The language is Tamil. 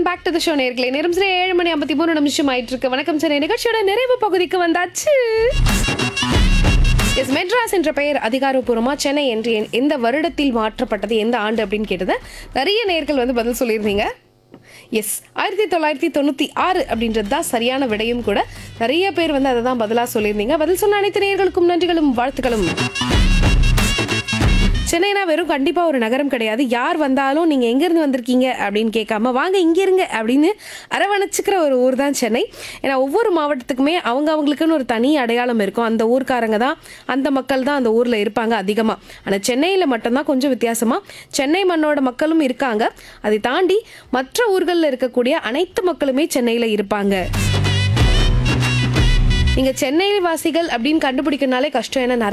பேக் டு த ஷோ நேர்களே நேரம் சரி ஏழு மணி ஐம்பத்தி மூணு நிமிஷம் ஆயிட்டு இருக்கு வணக்கம் சென்னை நிகழ்ச்சியோட நிறைவு பகுதிக்கு வந்தாச்சு எஸ் மெட்ராஸ் என்ற பெயர் அதிகாரப்பூர்வமா சென்னை என்று எ- எந்த வருடத்தில் மாற்றப்பட்டது எந்த ஆண்டு அப்படின்னு கேட்டது நிறைய நேர்கள் வந்து பதில் சொல்லியிருந்தீங்க எஸ் ஆயிரத்தி தொள்ளாயிரத்தி தொண்ணூற்றி ஆறு அப்படின்றது தான் சரியான விடையும் கூட நிறைய பேர் வந்து அதை தான் பதிலாக சொல்லியிருந்தீங்க பதில் சொன்ன அனைத்து நேயர்களுக்கும் நன்றிகளும் வாழ்த்துக்களும் சென்னைனா வெறும் கண்டிப்பாக ஒரு நகரம் கிடையாது யார் வந்தாலும் நீங்கள் எங்கேருந்து வந்திருக்கீங்க அப்படின்னு கேட்காம வாங்க இங்கே இருங்க அப்படின்னு அரவணைச்சிக்கிற ஒரு ஊர் தான் சென்னை ஏன்னா ஒவ்வொரு மாவட்டத்துக்குமே அவங்க அவங்களுக்குன்னு ஒரு தனி அடையாளம் இருக்கும் அந்த ஊர்க்காரங்க தான் அந்த மக்கள் தான் அந்த ஊரில் இருப்பாங்க அதிகமாக ஆனால் சென்னையில் மட்டும்தான் கொஞ்சம் வித்தியாசமாக சென்னை மண்ணோட மக்களும் இருக்காங்க அதை தாண்டி மற்ற ஊர்களில் இருக்கக்கூடிய அனைத்து மக்களுமே சென்னையில் இருப்பாங்க நீங்க சென்னை வாசிகள் அப்படின்னு கண்டுபிடிக்கனாலே கஷ்டம் ஏன்னா நிறைய